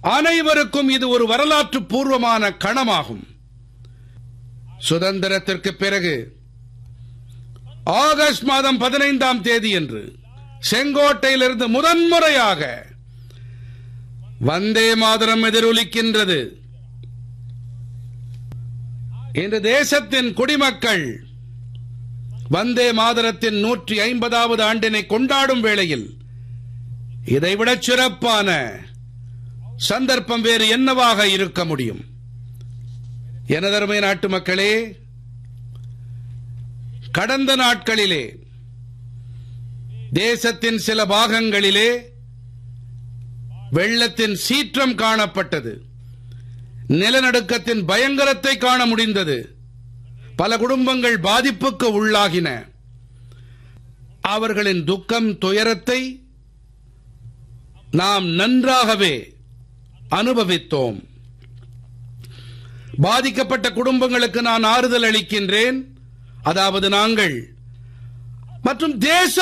அனைவருக்கும் இது ஒரு வரலாற்று பூர்வமான கணமாகும் சுதந்திரத்திற்கு பிறகு ஆகஸ்ட் மாதம் பதினைந்தாம் தேதியன்று செங்கோட்டையிலிருந்து முதன்முறையாக வந்தே மாதரம் எதிரொலிக்கின்றது இன்று தேசத்தின் குடிமக்கள் வந்தே மாதரத்தின் நூற்றி ஐம்பதாவது ஆண்டினை கொண்டாடும் வேளையில் இதைவிட சிறப்பான சந்தர்ப்பம் வேறு என்னவாக இருக்க முடியும் எனதருமை நாட்டு மக்களே கடந்த நாட்களிலே தேசத்தின் சில பாகங்களிலே வெள்ளத்தின் சீற்றம் காணப்பட்டது நிலநடுக்கத்தின் பயங்கரத்தை காண முடிந்தது பல குடும்பங்கள் பாதிப்புக்கு உள்ளாகின அவர்களின் துக்கம் துயரத்தை நாம் நன்றாகவே அனுபவித்தோம் பாதிக்கப்பட்ட குடும்பங்களுக்கு நான் ஆறுதல் அளிக்கின்றேன் அதாவது நாங்கள் மற்றும் தேச